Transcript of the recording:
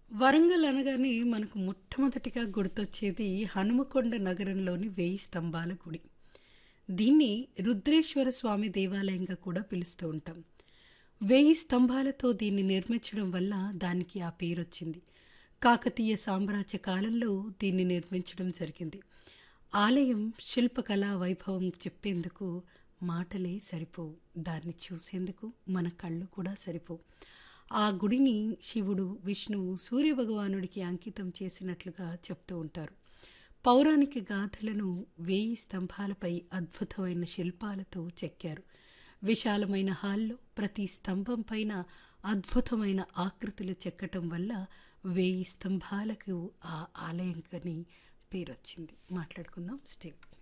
వరంగల్ అనగానే మనకు మొట్టమొదటిగా గుర్తొచ్చేది హనుమకొండ నగరంలోని వేయి స్తంభాల గుడి దీన్ని రుద్రేశ్వర స్వామి దేవాలయంగా కూడా పిలుస్తూ ఉంటాం వేయి స్తంభాలతో దీన్ని నిర్మించడం వల్ల దానికి ఆ పేరు వచ్చింది కాకతీయ సామ్రాజ్య కాలంలో దీన్ని నిర్మించడం జరిగింది ఆలయం శిల్పకళా వైభవం చెప్పేందుకు మాటలే సరిపోవు దాన్ని చూసేందుకు మన కళ్ళు కూడా సరిపోవు ఆ గుడిని శివుడు విష్ణువు సూర్యభగవానుడికి అంకితం చేసినట్లుగా చెప్తూ ఉంటారు పౌరాణిక గాథలను వేయి స్తంభాలపై అద్భుతమైన శిల్పాలతో చెక్కారు విశాలమైన హాల్లో ప్రతి స్తంభం పైన అద్భుతమైన ఆకృతులు చెక్కటం వల్ల వేయి స్తంభాలకు ఆ ఆలయం కని పేరొచ్చింది మాట్లాడుకుందాం స్టేప్